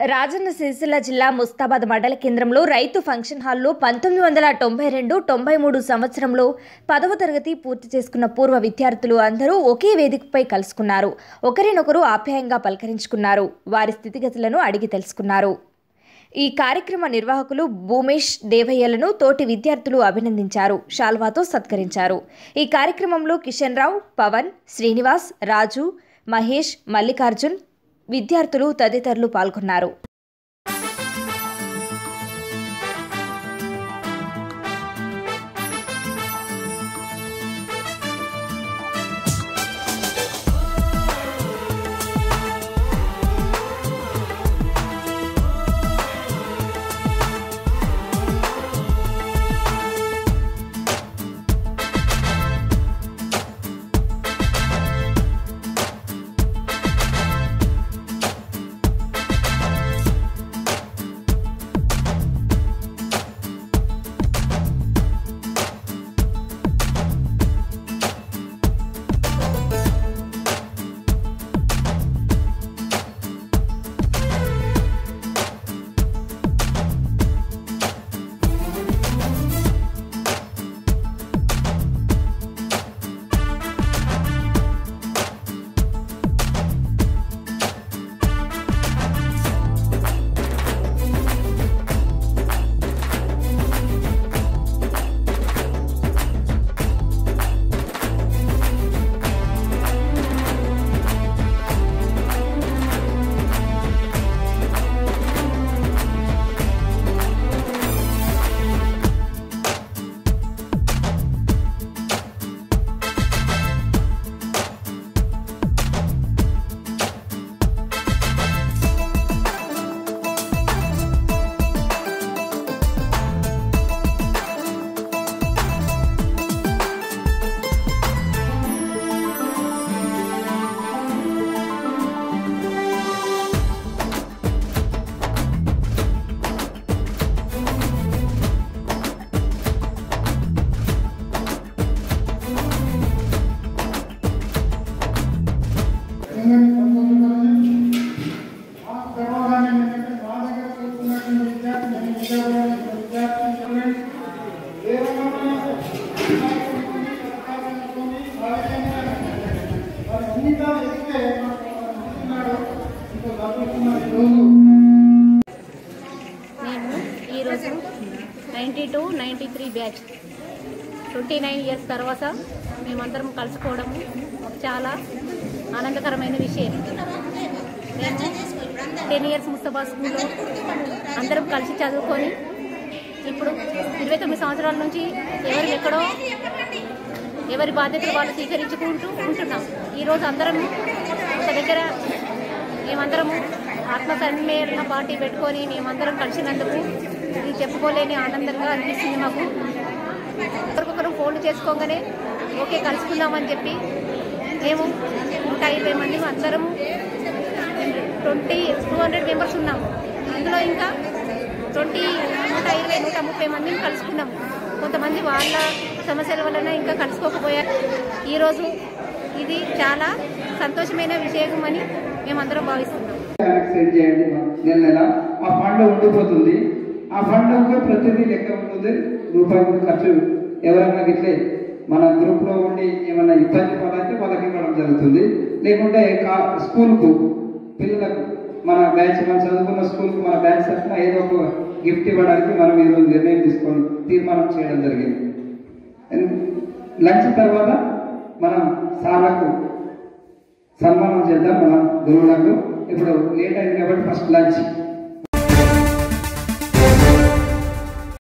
రాజన్న సిరిసిల్ల జిల్లా ముస్తాబాద్ మండల కేంద్రంలో రైతు ఫంక్షన్ హాల్లో పంతొమ్మిది వందల తొంభై రెండు తొంభై మూడు సంవత్సరంలో పదవ తరగతి పూర్తి చేసుకున్న పూర్వ విద్యార్థులు అందరూ ఒకే వేదికపై కలుసుకున్నారు ఒకరినొకరు ఆప్యాయంగా పలకరించుకున్నారు వారి స్థితిగతులను అడిగి తెలుసుకున్నారు ఈ కార్యక్రమ నిర్వాహకులు భూమేష్ దేవయ్యలను తోటి విద్యార్థులు అభినందించారు షాల్వాతో సత్కరించారు ఈ కార్యక్రమంలో కిషన్ రావు పవన్ శ్రీనివాస్ రాజు మహేష్ మల్లికార్జున్ విద్యార్థులు తదితరులు పాల్గొన్నారు మేము ఈరోజు ninety two ninety three batch twenty nine years తర్వాత మేమందరం కలుసుకోవడం చాలా ఆనందకరమైన విషయం మేము టెన్ ఇయర్స్ ముస్తఫా స్కూల్లో అందరం కలిసి చదువుకొని ఇప్పుడు ఇరవై తొమ్మిది సంవత్సరాల నుంచి ఎవరు ఎక్కడో ఎవరి బాధ్యతలు వాళ్ళు స్వీకరించుకుంటూ ఉంటున్నాం ఈరోజు అందరం ఒక దగ్గర మేమందరము ఆత్మ సమ్మేళన పార్టీ పెట్టుకొని మేమందరం కలిసినందుకు ఇది చెప్పుకోలేని ఆనందంగా అనిపిస్తుంది మాకు ఒకరికొకరు ఫోన్లు చేసుకోగానే ఓకే కలుసుకుందామని చెప్పి మేము నూట ఇరవై మంది అందరం ట్వంటీ టూ హండ్రెడ్ మెంబర్స్ ఉన్నాం అందులో ఇంకా ట్వంటీ నూట ఇరవై నూట ముప్పై మందిని కలుసుకున్నాం కొంతమంది వాళ్ళ సమస్యల వలన ఇంకా కలుసుకోకపోయారు ఈరోజు ఇది చాలా సంతోషమైన విషయం అని మేమందరం భావిస్తున్నాం బ్యాంక్ సెండ్ చేయండి నెల నెల ఆ ఫండ్ ఉండిపోతుంది ఆ ఫండ్ ప్రతిదీ లెక్క ఉంటుంది రూపాయి కూడా ఖర్చు ఎవరైనా ఇట్లే మన గ్రూప్ లో ఉండి ఏమైనా ఇబ్బంది పడైతే వాళ్ళకి ఇవ్వడం జరుగుతుంది లేకుంటే కా- స్కూల్కు పిల్లలకు మన బ్యాచ్ మనం చదువుకున్న స్కూల్కు మన బ్యాచ్ తరఫున ఏదో ఒక గిఫ్ట్ ఇవ్వడానికి మనం ఈరోజు నిర్ణయం తీసుకొని తీర్మానం చేయడం జరిగింది లంచ్ తర్వాత మనం సార్లకు సన్మానం చేద్దాం మన గురువులకు ఇప్పుడు లేట్ అయింది కాబట్టి ఫస్ట్ లంచ్